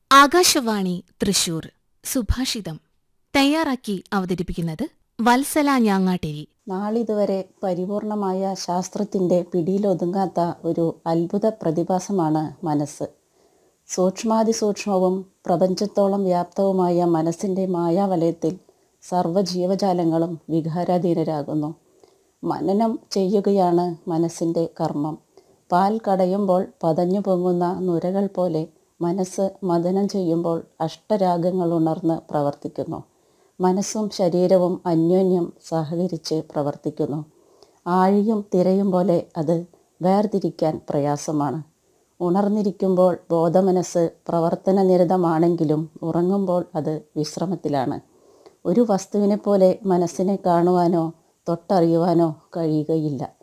ആകാശവാണി തൃശൂർ സുഭാഷിതം തയ്യാറാക്കി അവതരിപ്പിക്കുന്നത് വത്സല ഞാങ്ങാട്ടേരി നാളിതുവരെ പരിപൂർണമായ ശാസ്ത്രത്തിൻ്റെ പിടിയിലൊതുങ്ങാത്ത ഒരു അത്ഭുത പ്രതിഭാസമാണ് മനസ്സ് സൂക്ഷ്മാതിസൂക്ഷ്മവും പ്രപഞ്ചത്തോളം വ്യാപ്തവുമായ മനസ്സിൻ്റെ മായാവലയത്തിൽ സർവ്വജീവജാലങ്ങളും വികാരാധീനരാകുന്നു മനനം ചെയ്യുകയാണ് മനസ്സിൻ്റെ കർമ്മം പാൽ കടയുമ്പോൾ പതഞ്ഞു പൊങ്ങുന്ന നുരകൾ പോലെ മനസ്സ് മദനം ചെയ്യുമ്പോൾ അഷ്ടരാഗങ്ങൾ ഉണർന്ന് പ്രവർത്തിക്കുന്നു മനസ്സും ശരീരവും അന്യോന്യം സഹകരിച്ച് പ്രവർത്തിക്കുന്നു ആഴിയും തിരയും പോലെ അത് വേർതിരിക്കാൻ പ്രയാസമാണ് ഉണർന്നിരിക്കുമ്പോൾ ബോധമനസ്സ് പ്രവർത്തനനിരതമാണെങ്കിലും ഉറങ്ങുമ്പോൾ അത് വിശ്രമത്തിലാണ് ഒരു വസ്തുവിനെ പോലെ മനസ്സിനെ കാണുവാനോ തൊട്ടറിയുവാനോ കഴിയുകയില്ല